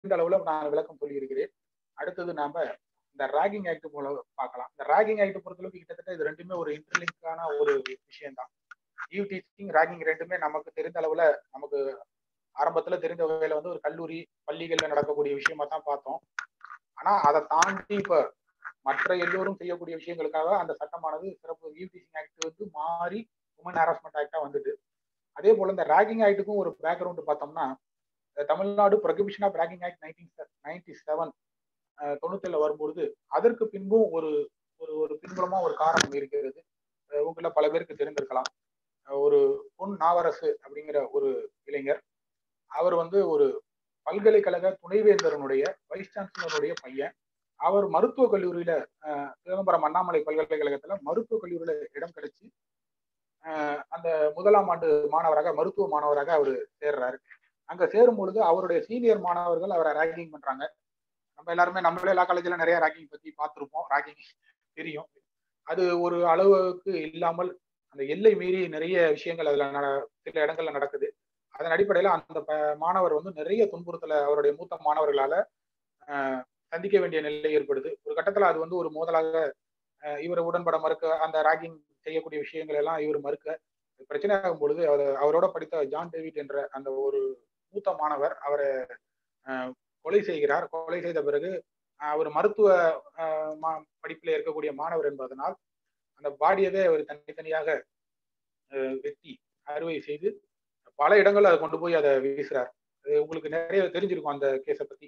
தெரிந்த அளவுல நான் விளக்கம் சொல்லியிருக்கிறேன் அடுத்தது நாம இந்த ராகிங் ஆக்ட் போல பார்க்கலாம் இந்த ராகிங் ஆக்ட் பொறுத்தளவுக்கு கிட்டத்தட்ட இது ரெண்டுமே ஒரு இன்டர்லிங்கான ஒரு விஷயம் தான் ஈவ் டீச்சிங் ராகிங் ரெண்டுமே நமக்கு தெரிந்த அளவுல நமக்கு ஆரம்பத்துல தெரிந்த வகையில வந்து ஒரு கல்லூரி பள்ளிகள்ல நடக்கக்கூடிய விஷயமா தான் பார்த்தோம் ஆனா அதை தாண்டி இப்ப மற்ற எல்லோரும் செய்யக்கூடிய விஷயங்களுக்காக அந்த சட்டமானது சிறப்பு ஈவ் டீச்சிங் ஆக்ட் வந்து மாறி உமன் ஹராஸ்மெண்ட் ஆக்டா வந்துட்டு அதே போல இந்த ராகிங் ஆக்டுக்கும் ஒரு பேக்ரவுண்ட் பார்த்தோம்னா Tamil Nadu prohibition of ragging act nineteen ninety seven தொண்ணூத்தில வரும்பொழுது அதற்கு பின்பும் ஒரு ஒரு ஒரு பின்புலமா ஒரு காரணம் இருக்கிறது உங்கள பல பேருக்கு தெரிந்திருக்கலாம் ஒரு பொன் நாவரசு அப்படிங்கிற ஒரு இளைஞர் அவர் வந்து ஒரு பல்கலைக்கழக துணைவேந்தரனுடைய வைஸ் சான்சலருடைய பையன் அவர் மருத்துவக் கல்லூரியில சிதம்பரம் அண்ணாமலை பல்கலைக்கழகத்துல மருத்துவக் கல்லூரியில இடம் கிடைச்சு அந்த முதலாம் ஆண்டு மாணவராக மருத்துவ மாணவராக அவர் சேர்றாரு அங்க சேரும் பொழுது அவருடைய சீனியர் மாணவர்கள் அவரை ரேங்கிங் பண்றாங்க நம்ம எல்லாருமே நம்மளே எல்லா காலேஜ்ல நிறைய ரேங்கிங் பத்தி பார்த்துருப்போம் ரேங்கிங் தெரியும் அது ஒரு அளவுக்கு இல்லாமல் அந்த எல்லை மீறி நிறைய விஷயங்கள் அதுல சில இடங்கள்ல நடக்குது அதன் அடிப்படையில அந்த மாணவர் வந்து நிறைய துன்புறுத்தல அவருடைய மூத்த மாணவர்களால சந்திக்க வேண்டிய நிலை ஏற்படுது ஒரு கட்டத்துல அது வந்து ஒரு மோதலாக இவர் உடன்பட மறுக்க அந்த ராகிங் செய்யக்கூடிய விஷயங்கள் எல்லாம் இவர் மறுக்க பிரச்சனை ஆகும் பொழுது அவர் அவரோட படித்த ஜான் டேவிட் என்ற அந்த ஒரு மூத்த மாணவர் அவரை கொலை செய்கிறார் கொலை செய்த பிறகு அவர் மருத்துவ படிப்பில் இருக்கக்கூடிய மாணவர் என்பதனால் அந்த பாடியவே அவர் தனித்தனியாக வெட்டி அறுவை செய்து பல இடங்கள் அதை கொண்டு போய் அதை வீசுறார் அது உங்களுக்கு நிறைய தெரிஞ்சிருக்கும் அந்த கேஸை பத்தி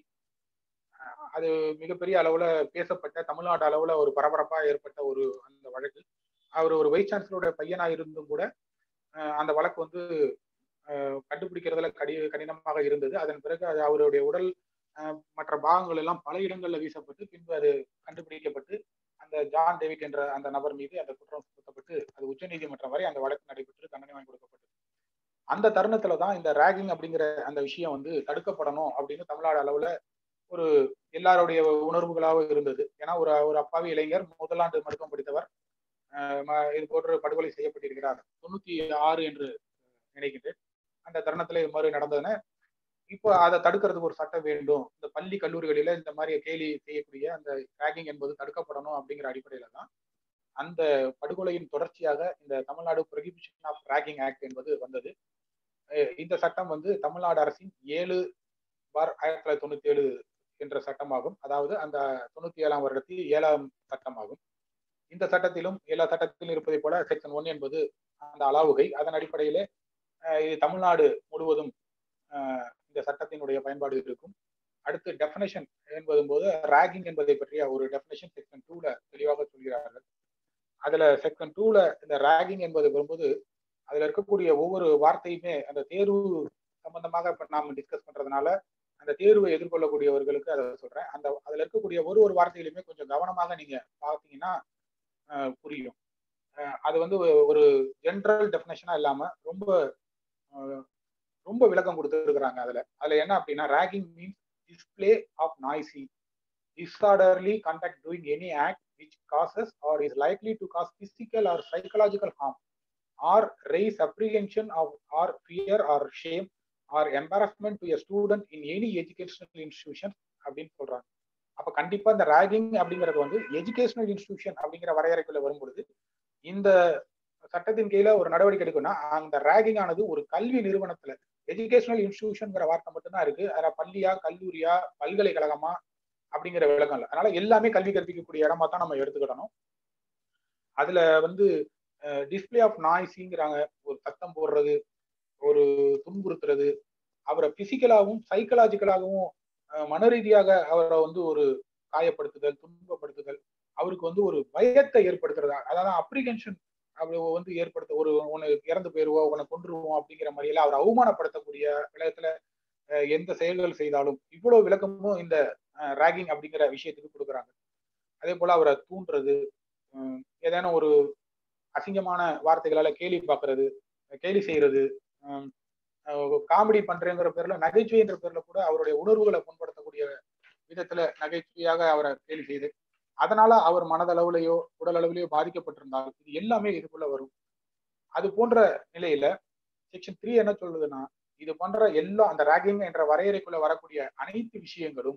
அது மிகப்பெரிய அளவுல பேசப்பட்ட தமிழ்நாடு அளவுல ஒரு பரபரப்பா ஏற்பட்ட ஒரு அந்த வழக்கு அவர் ஒரு வைஸ் சான்சலரோட பையனா இருந்தும் கூட அந்த வழக்கு வந்து கண்டுபிடிக்கிறதுல கடி கடினமாக இருந்தது அதன் பிறகு அது அவருடைய உடல் மற்ற பாகங்கள் எல்லாம் பல இடங்கள்ல வீசப்பட்டு பின்பு அது கண்டுபிடிக்கப்பட்டு அந்த ஜான் டேவிட் என்ற அந்த நபர் மீது அந்த குற்றம் சுமத்தப்பட்டு அது உச்சநீதிமன்றம் வரை அந்த வழக்கு நடைபெற்று தண்டனை வாங்கி கொடுக்கப்பட்டது அந்த தருணத்துல தான் இந்த ரேகிங் அப்படிங்கிற அந்த விஷயம் வந்து தடுக்கப்படணும் அப்படின்னு தமிழ்நாடு அளவுல ஒரு எல்லாருடைய உணர்வுகளாக இருந்தது ஏன்னா ஒரு ஒரு அப்பாவி இளைஞர் முதலாண்டு மருத்துவம் படித்தவர் இது போன்று படுகொலை செய்யப்பட்டிருக்கிறார் தொண்ணூத்தி ஆறு என்று நினைக்கின்றேன் அந்த தருணத்துல இது மாதிரி நடந்ததுன்னா இப்போ அதை தடுக்கிறதுக்கு ஒரு சட்டம் வேண்டும் இந்த பள்ளி கல்லூரிகளில இந்த மாதிரி கேலி செய்யக்கூடிய அந்த ரேகிங் என்பது தடுக்கப்படணும் அப்படிங்கிற அடிப்படையில தான் அந்த படுகொலையின் தொடர்ச்சியாக இந்த Tamil Nadu prohibition of ragging act என்பது வந்தது இந்த சட்டம் வந்து தமிழ்நாடு அரசின் ஏழு பார் ஆயிரத்தி தொள்ளாயிரத்தி தொண்ணூத்தி ஏழு என்ற சட்டமாகும் அதாவது அந்த தொண்ணூத்தி ஏழாம் வருடத்தில் ஏழாம் சட்டமாகும் இந்த சட்டத்திலும் எல்லா சட்டத்திலும் இருப்பதை போல செக்ஷன் ஒன் என்பது அந்த அளவுகை அதன் அடிப்படையிலே இது தமிழ்நாடு முழுவதும் இந்த சட்டத்தினுடைய பயன்பாடு இருக்கும் அடுத்து டெஃபினேஷன் என்பதும் போது ரேகிங் என்பதை பற்றிய ஒரு டெஃபினேஷன் செக்ஷன் டூல தெளிவாக சொல்கிறார்கள் அதுல செக்ஷன் டூல இந்த ரேகிங் என்பது வரும்போது அதுல இருக்கக்கூடிய ஒவ்வொரு வார்த்தையுமே அந்த தேர்வு சம்பந்தமாக இப்ப நாம டிஸ்கஸ் பண்றதுனால அந்த தேர்வை எதிர்கொள்ளக்கூடியவர்களுக்கு அதை சொல்றேன் அந்த அதுல இருக்கக்கூடிய ஒரு ஒரு வார்த்தையிலுமே கொஞ்சம் கவனமாக நீங்க பார்த்தீங்கன்னா புரியும் அது வந்து ஒரு ஜென்ரல் டெஃபினேஷனா இல்லாம ரொம்ப ரொம்ப விளக்கம் கொடுத்துருக்குறாங்க அதுல அதுல என்ன அப்படின்னா ragging means display of noisy disorderly conduct doing any act which causes or is likely to cause physical or psychological harm or raise apprehension of or fear or shame or embarrassment to a student in any educational institution அப்படின்னு சொல்றாங்க அப்ப கண்டிப்பா இந்த ragging அப்படிங்கிறது வந்து educational institution அப்படிங்கிற வரையறைக்குள்ள வரும் பொழுது இந்த சட்டத்தின் கீழே ஒரு நடவடிக்கை எடுக்கணும்னா அந்த ரேகிங் ஆனது ஒரு கல்வி நிறுவனத்துல எஜுகேஷனல் இன்ஸ்டிடியூஷன்ங்கிற வார்த்தை மட்டும்தான் இருக்கு அதுல பள்ளியா கல்லூரியா பல்கலைக்கழகமா அப்படிங்கிற விளக்கம் இல்லை அதனால எல்லாமே கல்வி கற்பிக்கக்கூடிய இடமா தான் நம்ம எடுத்துக்கிடணும் அதுல வந்து டிஸ்பிளே ஆஃப் நாய்ஸிங்கிறாங்க ஒரு சத்தம் போடுறது ஒரு துன்புறுத்துறது அவரை பிசிக்கலாகவும் சைக்கலாஜிக்கலாகவும் மன ரீதியாக அவரை வந்து ஒரு காயப்படுத்துதல் துன்பப்படுத்துதல் அவருக்கு வந்து ஒரு பயத்தை ஏற்படுத்துறதா அதாவது அப்ரிகன்ஷன் அப்படி வந்து ஏற்படுத்த ஒரு உனக்கு இறந்து போயிருவோம் உன்னை கொண்டுருவோம் அப்படிங்கிற மாதிரியில அவர் அவமானப்படுத்தக்கூடிய விளக்கத்துல எந்த செயல்கள் செய்தாலும் இவ்வளவு விளக்கமும் இந்த ரேகிங் அப்படிங்கிற விஷயத்துக்கு கொடுக்குறாங்க அதே போல அவரை தூண்டுறது ஏதேனும் ஒரு அசிங்கமான வார்த்தைகளால கேலி பார்க்கறது கேலி செய்யறது காமெடி பண்றேங்கிற பேர்ல நகைச்சுவைன்ற பேர்ல கூட அவருடைய உணர்வுகளை புண்படுத்தக்கூடிய விதத்துல நகைச்சுவையாக அவரை கேலி செய்து அதனால அவர் மனதளவுலையோ உடல் அளவிலேயோ பாதிக்கப்பட்டிருந்தால் இது எல்லாமே இதுக்குள்ள வரும் அது போன்ற நிலையில செக்ஷன் த்ரீ என்ன சொல்லுதுன்னா இது போன்ற எல்லா அந்த ராகிங் என்ற வரையறைக்குள்ள வரக்கூடிய அனைத்து விஷயங்களும்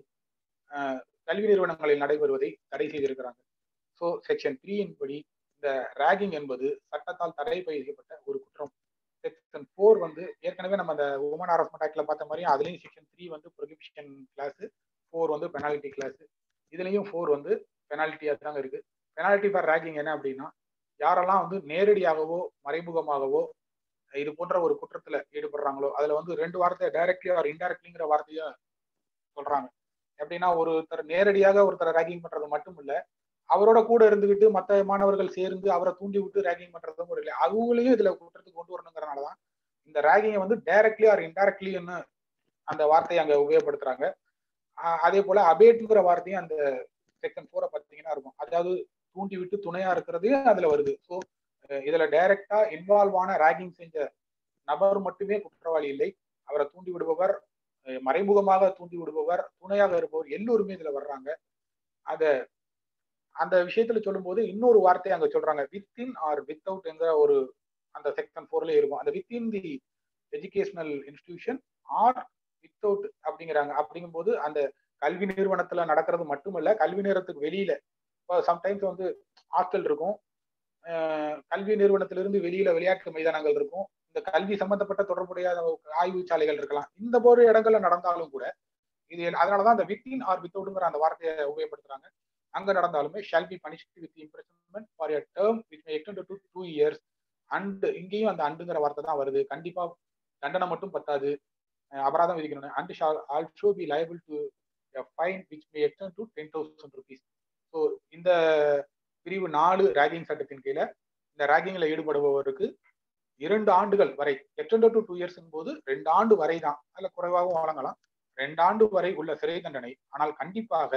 கல்வி நிறுவனங்களில் நடைபெறுவதை தடை செய்திருக்கிறாங்க ஸோ செக்ஷன் த்ரீயின் படி இந்த ராகிங் என்பது சட்டத்தால் தடை செய்யப்பட்ட ஒரு குற்றம் செக்ஷன் ஃபோர் வந்து ஏற்கனவே நம்ம அந்த உமன் ஹராஸ்மெண்ட் ஆக்ட்ல பார்த்த மாதிரி அதுலயும் செக்ஷன் த்ரீ வந்து ப்ரொஹிபிஷன் கிளாஸ் ஃபோர் வந்து பெனால்டி கிளாஸ் இதுலயும் ஃபோர் வந்து பெனால்ட்டியாக தாங்க இருக்கு பெனால்டி ஃபார் ரேகிங் என்ன அப்படின்னா யாரெல்லாம் வந்து நேரடியாகவோ மறைமுகமாகவோ இது போன்ற ஒரு குற்றத்துல ஈடுபடுறாங்களோ அதுல வந்து ரெண்டு வார்த்தை டைரக்ட்லி ஆர் இன்டைரக்ட்லிங்கிற வார்த்தைய சொல்றாங்க எப்படின்னா ஒருத்தர் நேரடியாக ஒருத்தரை ரேகிங் பண்றது மட்டும் இல்ல அவரோட கூட இருந்துகிட்டு மற்ற மாணவர்கள் சேர்ந்து அவரை தூண்டி விட்டு ரேகிங் பண்றதும் ஒரு இல்லை அவங்களையும் இதுல குற்றத்துக்கு கொண்டு வரணுங்கிறனாலதான் இந்த ரேகிங்கை வந்து டைரக்ட்லி ஆர் இன்டைரக்ட்லின்னு அந்த வார்த்தையை அங்க உபயோகப்படுத்துறாங்க அதே போல அபேட்ங்கிற வார்த்தையும் அந்த செக்ஷன் ஃபோரை பார்த்தீங்கன்னா இருக்கும் அதாவது தூண்டி விட்டு துணையா இருக்கிறது அதுல வருது ஸோ இதுல டைரக்டா இன்வால்வ் ஆன ரேகிங் செஞ்ச நபர் மட்டுமே குற்றவாளி இல்லை அவரை தூண்டி விடுபவர் மறைமுகமாக தூண்டி விடுபவர் துணையாக இருப்பவர் எல்லோருமே இதுல வர்றாங்க அத அந்த விஷயத்துல சொல்லும்போது இன்னொரு வார்த்தை அங்க சொல்றாங்க வித்தின் ஆர் வித் அவுட் என்கிற ஒரு அந்த செக்ஷன் ஃபோர்ல இருக்கும் அந்த within the educational institution or without அப்படிங்கிறாங்க அப்படிங்கும்போது அந்த கல்வி நிறுவனத்துல நடக்கிறது மட்டுமல்ல கல்வி நேரத்துக்கு வெளியில சம்டைம்ஸ் வந்து ஹாஸ்டல் இருக்கும் கல்வி நிறுவனத்திலிருந்து வெளியில விளையாட்டு மைதானங்கள் இருக்கும் இந்த கல்வி சம்பந்தப்பட்ட தொடர்புடைய ஆய்வு சாலைகள் இருக்கலாம் இந்த போற இடங்கள்ல நடந்தாலும் கூட இது அதனாலதான் அந்த வித்தின் ஆர் வித்தவுட்ங்கிற அந்த வார்த்தையை உபயோகப்படுத்துறாங்க அங்க நடந்தாலுமே shall be punished with imprisonment for a term which may extend to two years and இங்கேயும் அந்த அண்டுங்கிற வார்த்தை தான் வருது கண்டிப்பா தண்டனை மட்டும் பத்தாது அபராதம் விதிக்கணும் and shall also be liable to fine which may extend to ten thousand rupees so இந்த பிரிவு நாலு ரேகிங் சட்டத்தின் கீழே இந்த ரேகிங்ல ஈடுபடுபவருக்கு இரண்டு ஆண்டுகள் வரை எக்ஸ்டெண்ட் டு டூ இயர்ஸ் போது ரெண்டு ஆண்டு வரை தான் அதில் குறைவாகவும் வழங்கலாம் ரெண்டு ஆண்டு வரை உள்ள சிறை தண்டனை ஆனால் கண்டிப்பாக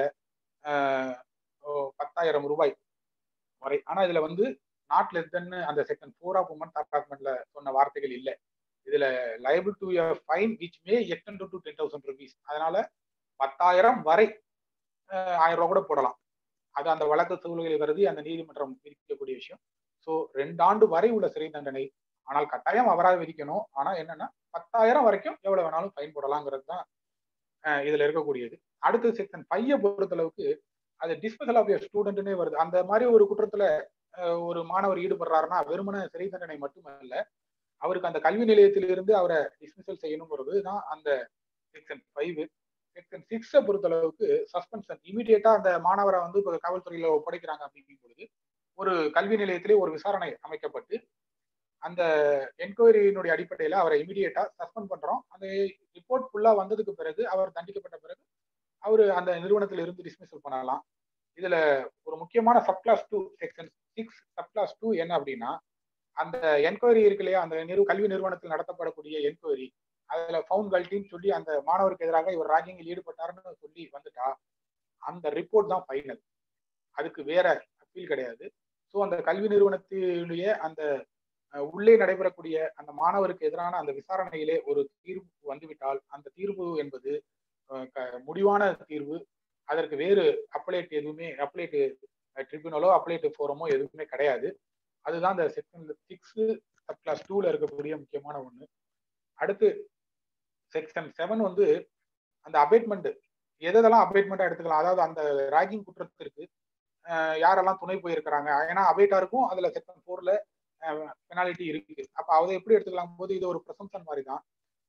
பத்தாயிரம் ரூபாய் வரை ஆனா இதுல வந்து நாட் லெஸ் தென் அந்த செக்ஷன் ஃபோர் ஆஃப் உமன் அப்பார்ட்மெண்ட்ல சொன்ன வார்த்தைகள் இல்லை இதுல liable to fine which may extend to ten thousand rupees அதனால பத்தாயிரம் வரை ஆயிரம் ரூபாய் கூட போடலாம் அது அந்த வழக்கு சூழ்நிலை கருதி அந்த நீதிமன்றம் விதிக்கக்கூடிய விஷயம் ஸோ ரெண்டு ஆண்டு வரை உள்ள சிறை தண்டனை ஆனால் கட்டாயம் அவராக விதிக்கணும் ஆனா என்னன்னா பத்தாயிரம் வரைக்கும் எவ்வளவு வேணாலும் ஃபைன் போடலாங்கிறது தான் இதுல இருக்கக்கூடியது அடுத்து செக்ஷன் ஃபைவ பொறுத்தளவுக்கு அது டிஸ்பசல் ஆஃப் ஸ்டூடெண்ட்னே வருது அந்த மாதிரி ஒரு குற்றத்துல ஒரு மாணவர் ஈடுபடுறாருன்னா வெறுமன சிறை தண்டனை மட்டுமல்ல அவருக்கு அந்த கல்வி நிலையத்திலிருந்து அவரை டிஸ்மிசல் செய்யணுங்கிறது தான் அந்த செக்ஷன் ஃபைவ் செக்ஷன் சிக்ஸை பொறுத்தளவுக்கு சஸ்பென்ஷன் இமீடியட்டா அந்த மாணவரை வந்து இப்போ காவல்துறையில ஒப்படைக்கிறாங்க அப்படிங்கும் பொழுது ஒரு கல்வி நிலையத்திலே ஒரு விசாரணை அமைக்கப்பட்டு அந்த என்கொயரியினுடைய அடிப்படையில அவரை இமீடியட்டா சஸ்பெண்ட் பண்றோம் அந்த ரிப்போர்ட் ஃபுல்லா வந்ததுக்கு பிறகு அவர் தண்டிக்கப்பட்ட பிறகு அவரு அந்த நிறுவனத்துல இருந்து டிஸ்மிசல் பண்ணலாம் இதுல ஒரு முக்கியமான sub clause two section six sub clause two என்ன அப்படின்னா அந்த என்கொயரி இருக்கு இல்லையா அந்த நிறு கல்வி நிறுவனத்தில் நடத்தப்படக்கூடிய என்கொயரி அதுல ஃபவுண்ட் கல்ட்டின்னு சொல்லி அந்த மாணவருக்கு எதிராக இவர் ராகிங்கில் ஈடுபட்டாருன்னு சொல்லி வந்துட்டா அந்த ரிப்போர்ட் தான் ஃபைனல் அதுக்கு வேற அப்பீல் கிடையாது ஸோ அந்த கல்வி நிறுவனத்தினுடைய அந்த உள்ளே நடைபெறக்கூடிய அந்த மாணவருக்கு எதிரான அந்த விசாரணையிலே ஒரு தீர்வு வந்துவிட்டால் அந்த தீர்வு என்பது முடிவான தீர்வு அதற்கு வேறு அப்ளேட் எதுவுமே அப்ளேட் ட்ரிபியூனலோ அப்ளேட் ஃபோரமோ எதுவுமே கிடையாது அதுதான் இந்த செக்ஷன் சிக்ஸ் சப் கிளாஸ் டூல இருக்கக்கூடிய முக்கியமான ஒண்ணு அடுத்து செக்ஷன் செவன் வந்து அந்த அபேட்மெண்ட் எதெல்லாம் அபேட்மெண்டா எடுத்துக்கலாம் அதாவது அந்த ராகிங் குற்றத்திற்கு யாரெல்லாம் துணை போயிருக்கிறாங்க ஏன்னா அபேட்டா இருக்கும் அதுல செக்ஷன் ஃபோர்ல பெனாலிட்டி இருக்கு அப்ப அதை எப்படி எடுத்துக்கலாம் போது இது ஒரு ப்ரசம்சன் மாதிரி தான்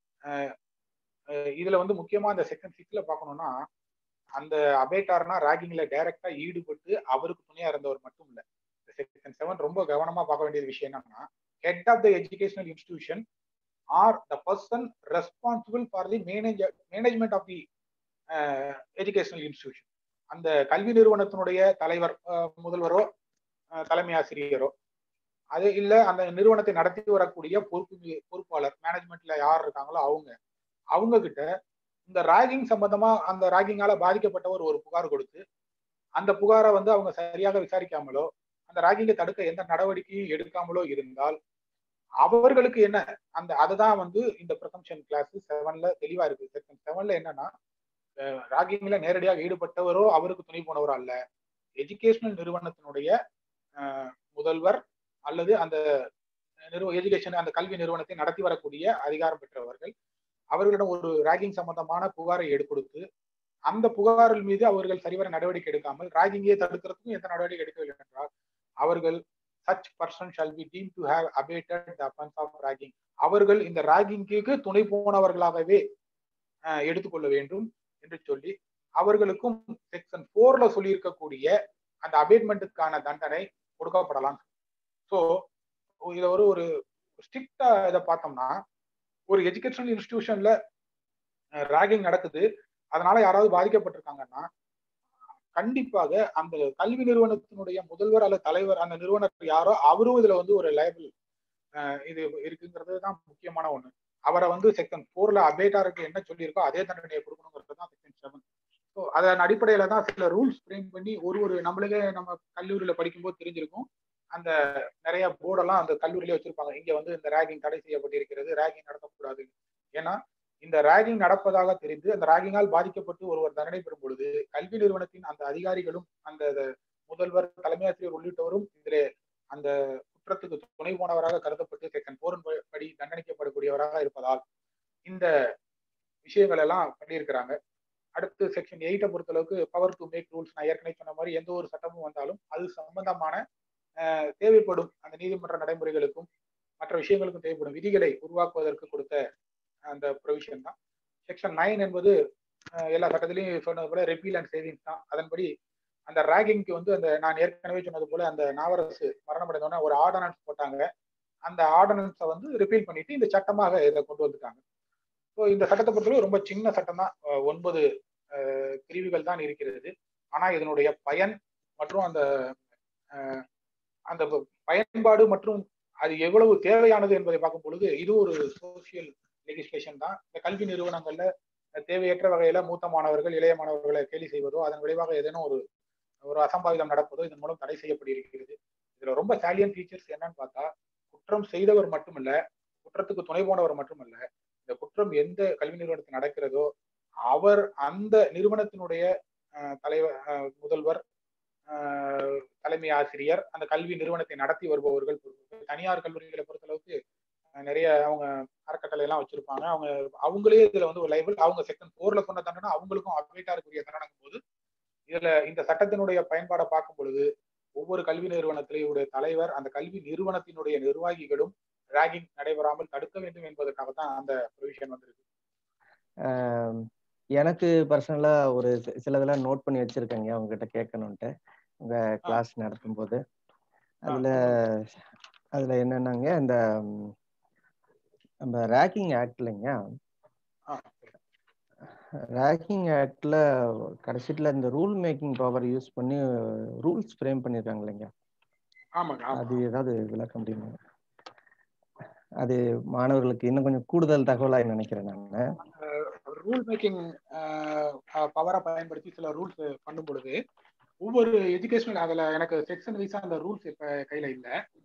இதுல வந்து முக்கியமா இந்த செக்ஷன் சிக்ஸ்ல பாக்கணும்னா அந்த அபேட்டார்னா ராகிங்ல டைரக்டா ஈடுபட்டு அவருக்கு துணையா இருந்தவர் மட்டும் இல்ல செக்ஷன் செவன் ரொம்ப கவனமா பார்க்க வேண்டிய விஷயம் என்னன்னா head of the educational institution or the person responsible for the manage management of the educational institution அந்த கல்வி நிறுவனத்தினுடைய தலைவர் முதல்வரோ தலைமை ஆசிரியரோ அது இல்ல அந்த நிறுவனத்தை நடத்தி வரக்கூடிய பொறுப்பு பொறுப்பாளர் மேனேஜ்மெண்ட்ல யார் இருக்காங்களோ அவங்க அவங்க கிட்ட இந்த ராகிங் சம்பந்தமா அந்த ராகிங்கால பாதிக்கப்பட்டவர் ஒரு புகார் கொடுத்து அந்த புகாரை வந்து அவங்க சரியாக விசாரிக்காமலோ அந்த ராகிங்கை தடுக்க எந்த நடவடிக்கையும் எடுக்காமலோ இருந்தால் அவர்களுக்கு என்ன அந்த அதுதான் வந்து இந்த ப்ரசம்ஷன் கிளாஸ் செவன்ல தெளிவா இருக்கு செக்ஷன் செவன்ல என்னன்னா ராகிங்ல நேரடியாக ஈடுபட்டவரோ அவருக்கு துணை போனவரோ அல்ல எஜுகேஷனல் நிறுவனத்தினுடைய முதல்வர் அல்லது அந்த நிறுவ எஜுகேஷன் அந்த கல்வி நிறுவனத்தை நடத்தி வரக்கூடிய அதிகாரம் பெற்றவர்கள் அவர்களிடம் ஒரு ராகிங் சம்பந்தமான புகாரை எடுக்கொடுத்து அந்த புகாரில் மீது அவர்கள் சரிவர நடவடிக்கை எடுக்காமல் ராகிங்கே தடுக்கிறதுக்கும் எந்த நடவடிக்கை எடுக்கவில்லை என்றால் அவர்கள் such person shall be deemed to have abetted the offence of ragging அவர்கள் இந்த ராகிங்க்கு துணை போனவர்களாகவே எடுத்துக்கொள்ள வேண்டும் என்று சொல்லி அவர்களுக்கும் செக்ஷன் போர்ல சொல்லி இருக்கக்கூடிய அந்த அபேட்மெண்ட்டுக்கான தண்டனை கொடுக்கப்படலாம் ஸோ இதை ஒரு ஒரு ஸ்ட்ரிக்டா இதை பார்த்தோம்னா ஒரு எஜுகேஷனல் இன்ஸ்டிடியூஷன்ல ராகிங் நடக்குது அதனால யாராவது பாதிக்கப்பட்டிருக்காங்கன்னா கண்டிப்பாக அந்த கல்வி நிறுவனத்தினுடைய முதல்வர் அல்லது தலைவர் அந்த நிறுவனர் யாரோ அவரும் இதுல வந்து ஒரு லைபிள் இது இருக்குங்கிறது தான் முக்கியமான ஒண்ணு அவரை வந்து செக்ஷன் போர்ல அபேட்டாருக்கு என்ன சொல்லியிருக்கோ அதே தண்டனையை கொடுக்கணுங்கிறது தான் செக்ஷன் செவன் ஸோ அதன் அடிப்படையில தான் சில ரூல்ஸ் ஃப்ரேம் பண்ணி ஒரு ஒரு நம்மளுக்கே நம்ம கல்லூரியில படிக்கும்போது தெரிஞ்சிருக்கும் அந்த நிறைய போர்டெல்லாம் அந்த கல்லூரியிலே வச்சிருப்பாங்க இங்க வந்து இந்த ரேகிங் தடை செய்யப்பட்டிருக்கிறது ரேகிங் நடத்தக்கூடாது ஏன்னா இந்த ராகிங் நடப்பதாக தெரிந்து அந்த ராகிங்கால் பாதிக்கப்பட்டு ஒருவர் தண்டனை பெறும் பொழுது கல்வி நிறுவனத்தின் அந்த அதிகாரிகளும் அந்த முதல்வர் தலைமை ஆசிரியர் உள்ளிட்டவரும் இதில் அந்த குற்றத்துக்கு துணை போனவராக கருதப்பட்டு செக்ஷன் போரின் படி தண்டனிக்கப்படக்கூடியவராக இருப்பதால் இந்த விஷயங்கள் எல்லாம் பண்ணியிருக்கிறாங்க அடுத்து செக்ஷன் எயிட்டை பொறுத்தளவுக்கு பவர் டு மேக் ரூல்ஸ் நான் ஏற்கனவே சொன்ன மாதிரி எந்த ஒரு சட்டமும் வந்தாலும் அது சம்பந்தமான தேவைப்படும் அந்த நீதிமன்ற நடைமுறைகளுக்கும் மற்ற விஷயங்களுக்கும் தேவைப்படும் விதிகளை உருவாக்குவதற்கு கொடுத்த அந்த ப்ரொவிஷன் தான் செக்ஷன் நைன் என்பது எல்லா சட்டத்திலையும் சொன்னது போல ரெப்பீல் அண்ட் சேவிங்ஸ் தான் அதன்படி அந்த ரேகிங்க்கு வந்து அந்த நான் ஏற்கனவே சொன்னது போல அந்த நாவரசு மரணமடைந்தோடனே ஒரு ஆர்டனன்ஸ் போட்டாங்க அந்த ஆர்டனன்ஸை வந்து ரிப்பீல் பண்ணிட்டு இந்த சட்டமாக இதை கொண்டு வந்துட்டாங்க ஸோ இந்த சட்டத்தை பொறுத்தவரை ரொம்ப சின்ன சட்டம் தான் ஒன்பது பிரிவுகள் தான் இருக்கிறது ஆனா இதனுடைய பயன் மற்றும் அந்த அந்த பயன்பாடு மற்றும் அது எவ்வளவு தேவையானது என்பதை பார்க்கும் பொழுது இது ஒரு சோசியல் லெகிஸ்லேஷன் தான் இந்த கல்வி நிறுவனங்கள்ல தேவையற்ற வகையில மூத்த மாணவர்கள் இளைய மாணவர்களை கேலி செய்வதோ அதன் விளைவாக ஏதேனும் ஒரு ஒரு அசம்பாவிதம் நடப்பதோ இதன் மூலம் தடை செய்யப்பட்டிருக்கிறது இதுல ரொம்ப சாலியன் ஃபீச்சர்ஸ் என்னன்னு பார்த்தா குற்றம் செய்தவர் மட்டுமல்ல குற்றத்துக்கு துணை போனவர் மட்டுமல்ல இந்த குற்றம் எந்த கல்வி நிறுவனத்தில் நடக்கிறதோ அவர் அந்த நிறுவனத்தினுடைய தலைவர் முதல்வர் தலைமை ஆசிரியர் அந்த கல்வி நிறுவனத்தை நடத்தி வருபவர்கள் தனியார் கல்லூரிகளை பொறுத்தளவுக்கு நிறைய அவங்க அறக்கட்டளை எல்லாம் வச்சிருப்பாங்க அவங்க அவங்களே இதுல வந்து ஒரு லைபிள் அவங்க செக்ஷன் போர்ல சொன்ன தண்டனை அவங்களுக்கும் அப்டேட்டா இருக்கக்கூடிய தண்டனை போது இதுல இந்த சட்டத்தினுடைய பயன்பாடை பார்க்கும் பொழுது ஒவ்வொரு கல்வி நிறுவனத்திலேயுடைய தலைவர் அந்த கல்வி நிறுவனத்தினுடைய நிர்வாகிகளும் ராகிங் நடைபெறாமல் தடுக்க வேண்டும் என்பதற்காக தான் அந்த ப்ரொவிஷன் வந்திருக்கு எனக்கு பர்சனலா ஒரு சிலதெல்லாம் நோட் பண்ணி வச்சிருக்கேங்க உங்ககிட்ட கேட்கணும்ட்டு உங்க கிளாஸ் நடத்தும் போது அதுல அதுல என்னன்னாங்க இந்த நம்ம ரேக்கிங் ஆக்ட்லங்க ரேக்கிங் ஆக்ட்ல கடைசியில இந்த ரூல் மேக்கிங் பவர் யூஸ் பண்ணி ரூல்ஸ் ஃப்ரேம் பண்ணிருக்காங்க இல்லைங்க அது ஏதாவது விளக்க முடியுமா அது மாணவர்களுக்கு இன்னும் கொஞ்சம் கூடுதல் தகவலாக நினைக்கிறேன் நான் ரூல் மேக்கிங் பவரை பயன்படுத்தி சில ரூல்ஸ் பண்ணும் பொழுது ஒவ்வொரு எஜுகேஷனல் அதுல எனக்கு செக்ஷன் வைஸா அந்த ரூல்ஸ் இப்ப கையில இல்ல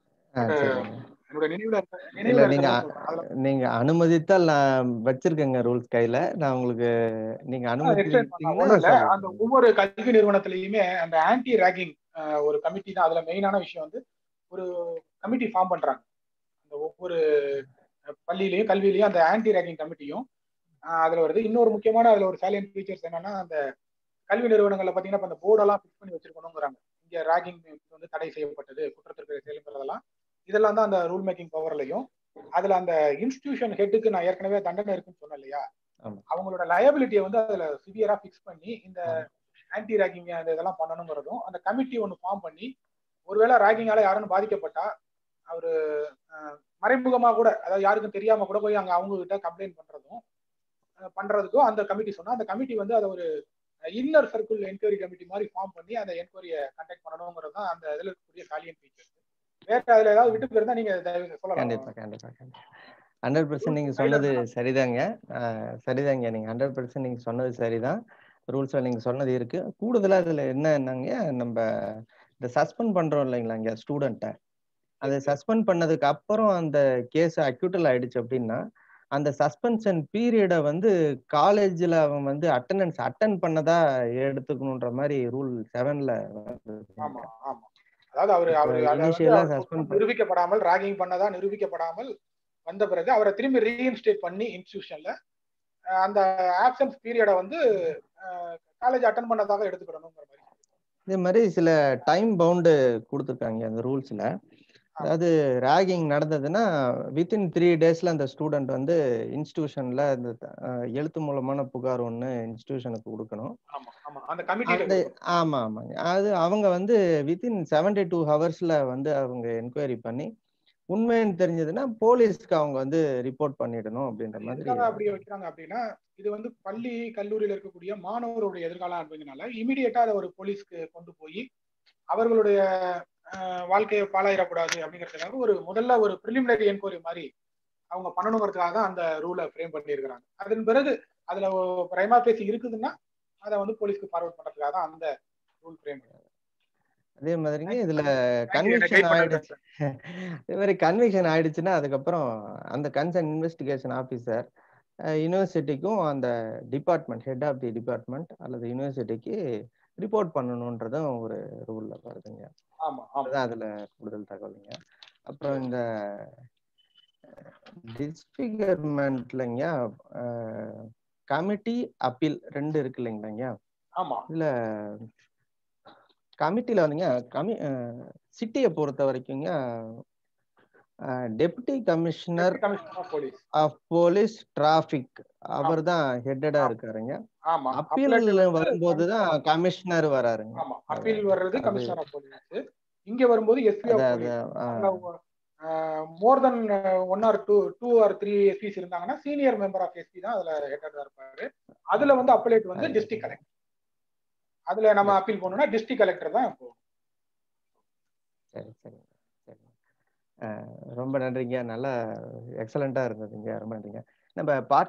என்னோட நினைவுல இல்ல நீங்க நீங்க அனுமதித்தால் நான் வச்சிருக்கேங்க ரூல்ஸ் கையில நான் உங்களுக்கு நீங்க அனுமதி அந்த ஒவ்வொரு கல்வி நிறுவனத்திலயுமே அந்த ஆன்டி ரேகிங் ஒரு கமிட்டி தான் அதுல மெயினான விஷயம் வந்து ஒரு கமிட்டி ஃபார்ம் பண்றாங்க அந்த ஒவ்வொரு பள்ளியிலையும் கல்வியிலையும் அந்த ஆன்டி ரேகிங் கமிட்டியும் அதுல வருது இன்னொரு முக்கியமான அதுல ஒரு சேலியன் ஃபீச்சர்ஸ் என்னன்னா அந்த கல்வி நிறுவனங்கள்ல பாத்தீங்கன்னா அந்த போர்டெல்லாம் ஃபிக்ஸ் பண்ணி வச்சிருக்கணுங்கிறாங்க இங்க ராகிங் வந்து தடை செய்யப்பட்டது குற்றத்திற்கு செயல்படுறதெல்லாம் இதெல்லாம் தான் அந்த ரூல் மேக்கிங் பவர்லையும் அதுல அந்த இன்ஸ்டிடியூஷன் ஹெட்டுக்கு நான் ஏற்கனவே தண்டனை இருக்குன்னு சொன்னேன் இல்லையா அவங்களோட லயபிலிட்டியை வந்து அதுல சிவியரா ஃபிக்ஸ் பண்ணி இந்த ஆன்டி ராகிங் அந்த இதெல்லாம் பண்ணணுங்கிறதும் அந்த கமிட்டி ஒன்று ஃபார்ம் பண்ணி ஒருவேளை ராகிங்கால யாரும் பாதிக்கப்பட்டா அவரு மறைமுகமா கூட அதாவது யாருக்கும் தெரியாம கூட போய் அங்க அவங்க கிட்ட கம்ப்ளைண்ட் பண்றதும் பண்றதுக்கும் அந்த கமிட்டி சொன்னா அந்த கமிட்டி வந்து அதை ஒரு இன்னர் சர்க்கிள் என்கொயரி கமிட்டி மாதிரி ஃபார்ம் பண்ணி அந்த என்கொயரியை கண்டக்ட் பண்ணணுங்கிறது தான் அந்த இதுல இருக்கக்கூடிய சாலியன் ஃபீச்சர்ஸ் வேற அதுல ஏதாவது விட்டு போயிருந்தா நீங்க சொல்லலாம் கண்டிப்பா கண்டிப்பா கண்டிப்பா ஹண்ட்ரட் பர்சன்ட் நீங்க சொன்னது சரிதாங்க சரிதாங்க நீங்க ஹண்ட்ரட் பர்சன்ட் நீங்க சொன்னது சரிதான் ரூல்ஸ்ல நீங்க சொன்னது இருக்கு கூடுதலா இதுல என்ன என்னங்க நம்ம இந்த சஸ்பெண்ட் பண்றோம் இல்லைங்களா இங்க ஸ்டூடெண்ட்டை அதை சஸ்பெண்ட் பண்ணதுக்கு அப்புறம் அந்த கேஸ் அக்யூட்டல் ஆயிடுச்சு அப்படின்னா அந்த சஸ்பென்ஷன் பீரியடை வந்து காலேஜ்ல அவன் வந்து அட்டண்டன்ஸ் அட்டன் பண்ணதா எடுத்துக்கணுன்ற மாதிரி ரூல் செவன்ல ஆமா ஆமா அதாவது அவர் அவர் நிரூபிக்கப்படாமல் ராகிங் பண்ணதா நிரூபிக்கப்படாமல் வந்த பிறகு அவரை திரும்பி ரீஇன்ஸ்டேட் பண்ணி இன்ஸ்டியூஷன்ல அஹ் அந்த ஆப்சன்ஸ் பீரியடை வந்து காலேஜ் அட்டன் பண்ணதாக எடுத்துக்கிடணுங்கிற மாதிரி இதே மாதிரி சில டைம் பவுண்டு கொடுத்துருக்காங்க அந்த ரூல்ஸ்ல அதாவது ரேகிங் நடந்ததுன்னா வித்தின் த்ரீ டேஸ்ல அந்த ஸ்டூடெண்ட் வந்து இன்ஸ்டிடியூஷன்ல இந்த அஹ், எழுத்து மூலமான புகார் ஒன்று இன்ஸ்டிடியூஷனுக்கு கொடுக்கணும் ஆமா ஆமா அந்த கமிட்டியில அந்த ஆமா ஆமாங்க அது அவங்க வந்து வித்தின் செவன்டி டூ ஹவர்ஸ்ல வந்து அவங்க என்கொயரி பண்ணி உண்மைன்னு தெரிஞ்சதுன்னா போலீஸ்க்கு அவங்க வந்து ரிப்போர்ட் பண்ணிடணும் அப்படின்ற மாதிரி எதுக்காக அப்படி வைக்கிறாங்க அப்படின்னா இது வந்து பள்ளி கல்லூரியில இருக்கக்கூடிய மாணவருடைய எதிர்காலம் அப்படிங்கிறனால இமிடியேட்டா அதை ஒரு போலீஸ்க்கு கொண்டு போய் அவர்களுடைய அஹ், வாழ்க்கையை பாழாயிடக்கூடாது அப்படிங்கிறதுக்காக ஒரு முதல்ல ஒரு ப்ரிலிமினரி என்கொயரி மாதிரி அவங்க பண்ணணுங்கிறதுக்காக தான் அந்த ரூலை ஃப்ரேம் பண்ணியிருக்கிறாங்க அதன் பிறகு அதுல பிரைமா பேசி இருக்குதுன்னா அதை வந்து போலீஸ்க்கு ஃபார்வர்ட் பண்றதுக்காக தான் அந்த ரூல் ஃப்ரேம் அதே மாதிரிங்க இதுல கைட் கன்விக்ஷன் ஆயிடுச்சு பண்றது இதே மாதிரி கன்விக்ஷன் ஆயிடுச்சுன்னா அதுக்கப்புறம் அந்த கன்சர்ன் இன்வெஸ்டிகேஷன் ஆஃபீஸர் யூனிவர்சிட்டிக்கும் அந்த department head of the department அல்லது யூனிவர்சிட்டிக்கு ரிப்போர்ட் பண்ணணுன்றதும் ஒரு ரூல்ல வருதுங்க ஆமா ஆமா அதுதான் அதுல கூடுதல் தகவலுங்க அப்புறம் இந்த டிஸ்பிகர்மெண்ட்லங்க கமிட்டி அப்பீல் ரெண்டு இருக்கு இல்லைங்களாங்க ஆமா இதுல கமிட்டில வந்துங்க கமி சிட்டியை பொறுத்த வரைக்குங்க deputy commissioner commissioner of police of police traffic அவர் தான் ஹெட்டடா இருக்காருங்க ஆமா அப்பீல் appellate வந்து வரும்போது தான் கமிஷனர் வராருங்க ஆமா அப்பீல் வர்றது அது- கமிஷனர் ஆஃப் போலீஸ் இங்க வரும்போது எஸ்பி ஆஃப் அது அது police more than one or two two or three SPs இருந்தாங்கன்னா சீனியர் மெம்பர் ஆஃப் எஸ்பி தான் அதுல ஹெட்டா இருப்பாரு அதுல வந்து அப்பலேட் வந்து அது- டிஸ்ட்ரிக்ட் கலெக்டர் அதுல நம்ம அப்பீல் பண்ணோம்னா டிஸ்ட்ரிக்ட் கலெக்டர் தான் போகணும் சரி சரிங்க சரி அஹ் ரொம்ப நன்றிங்க நல்லா எக்ஸலண்டா இருந்ததுங்க ரொம்ப நன்றிங்க நம்ம பார்ட்